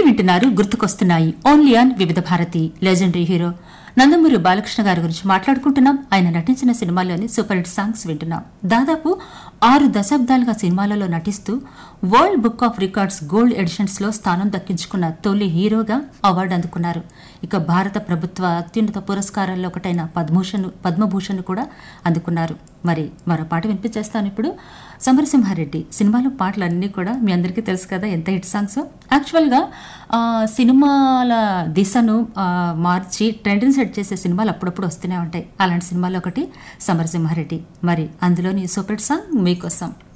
వింటున్నారు గుర్తుకొస్తున్నాయి only on Vividh Bharati legendary hero Nandamuri Balakrishna గారి గురించి మాట్లాడుకుంటున్నాం ఆయన నటించిన సినిమాలోని సూపర్ హిట్ సాంగ్స్ వింటున్నాం దాదాపు ఆరు దశాబ్దాలుగా సినిమాలలో నటిస్తూ world book of records gold editions లో స్థానం దక్కించుకున్న తొలి హీరోగా అవార్డు అందుకున్నారు ఇక భారత ప్రభుత్వ అత్యున్నత పురస్కారాల్లో ఒకటైన పద్మభూషణ్ పద్మభూషణ్ కూడా అందుకున్నారు మరి మరో పాట వినిపించేస్తాను ఇప్పుడు సమరసింహారెడ్డి సినిమాలో పాటలు అన్నీ కూడా మీ అందరికీ తెలుసు కదా ఎంత హిట్ సాంగ్స్ యాక్చువల్గా ఆ, సినిమాల దిశను ఆ, మార్చి ట్రెండ్ని సెట్ చేసే సినిమాలు అప్పుడప్పుడు వస్తూనే ఉంటాయి అలాంటి సినిమాలో ఒకటి సమరసింహారెడ్డి మరి అందులోని సూపర్ హిట్ సాంగ్ మీకోసం